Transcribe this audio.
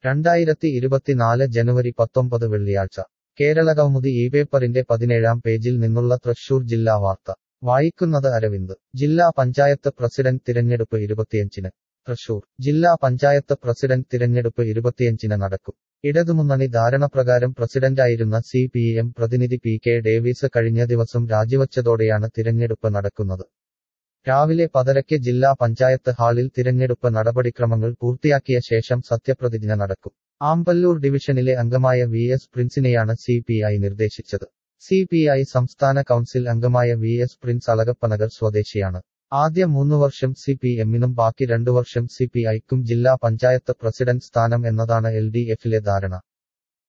രണ്ടായിരത്തി ഇരുപത്തിനാല് ജനുവരി പത്തൊമ്പത് വെള്ളിയാഴ്ച കേരളകൗമുദി ഈ പേപ്പറിന്റെ പതിനേഴാം പേജിൽ നിന്നുള്ള തൃശൂർ ജില്ലാ വാർത്ത വായിക്കുന്നത് അരവിന്ദ് ജില്ലാ പഞ്ചായത്ത് പ്രസിഡന്റ് തിരഞ്ഞെടുപ്പ് ഇരുപത്തിയഞ്ചിന് തൃശൂർ ജില്ലാ പഞ്ചായത്ത് പ്രസിഡന്റ് തിരഞ്ഞെടുപ്പ് ഇരുപത്തിയഞ്ചിന് നടക്കും ഇടതുമുന്നണി ധാരണപ്രകാരം പ്രസിഡന്റായിരുന്ന സി പി എം പ്രതിനിധി പി കെ ഡേവിസ് കഴിഞ്ഞ ദിവസം രാജിവച്ചതോടെയാണ് തിരഞ്ഞെടുപ്പ് നടക്കുന്നത് രാവിലെ പതരയ്ക്ക് ജില്ലാ പഞ്ചായത്ത് ഹാളിൽ തിരഞ്ഞെടുപ്പ് നടപടിക്രമങ്ങൾ പൂർത്തിയാക്കിയ ശേഷം സത്യപ്രതിജ്ഞ നടക്കും ആമ്പല്ലൂർ ഡിവിഷനിലെ അംഗമായ വി എസ് പ്രിൻസിനെയാണ് സി പി ഐ നിർദ്ദേശിച്ചത് സി പി ഐ സംസ്ഥാന കൗൺസിൽ അംഗമായ വി എസ് പ്രിൻസ് അളഗപ്പനഗർ സ്വദേശിയാണ് ആദ്യ മൂന്നു വർഷം സി പി എമ്മിനും ബാക്കി രണ്ടു വർഷം സി പി ഐക്കും ജില്ലാ പഞ്ചായത്ത് പ്രസിഡന്റ് സ്ഥാനം എന്നതാണ് എൽ ഡി എഫിലെ ധാരണ